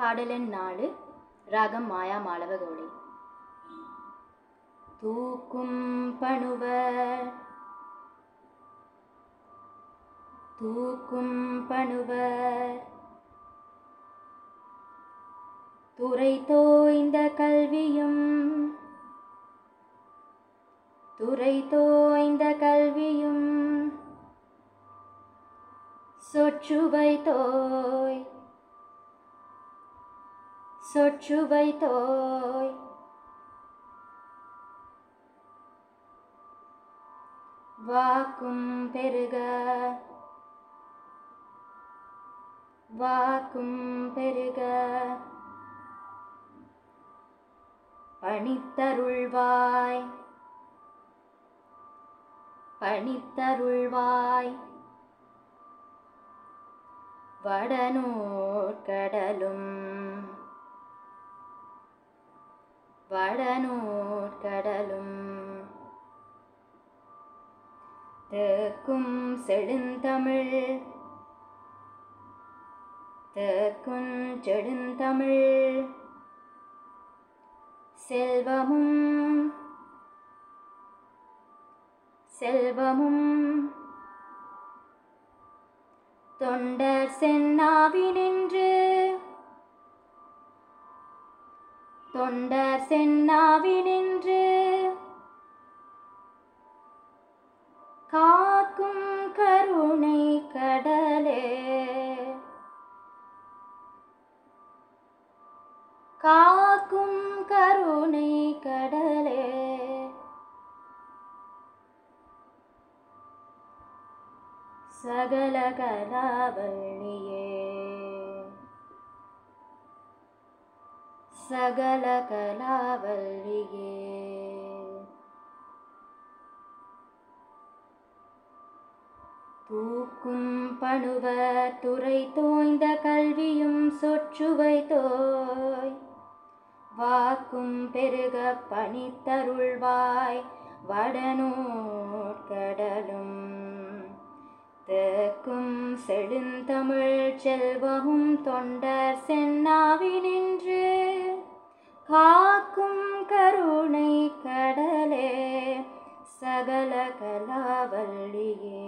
பாடலன் நாடு ராகம் மாயா மாளவகௌளை தூக்கும் பணுவர் தூக்கும் பணுவர் துறை தோய்ந்த கல்வியும் துறை தோய்ந்த கல்வியும் சொற்றுவை தோய் சொற்றுவை தோய் வாக்கும் பெருக வாக்கும் பெருக பணித்தருள்வாய் பணித்தருள்வாய் வடநூற்கடலும் வடநூற்கடலும் தேக்கும் செழுந்தமிழ் தேக்குஞ் செழுந்தமிழ் செல்வமும் செல்வமும் தொண்டர் சென்னாவினின்று தொண்டர் சென்னாவினின்று காக்கும் கருணை கடலே காக்கும் கருணை கடலே சகல கலாவல்லியே சகல கலாவல்லியே தூக்கும் பணுவ துறை தோய்ந்த கல்வியும் சொற்றுவை தோய் வாக்கும் பெருக பணித்தருள்வாய் வடநூற்கடலும் தேக்கும் செழுந்தமிழ் செல்வமும் தொண்டர் சென்னாவினின்று காக்கும் கருணை கடலே சகல கலாவல்லியே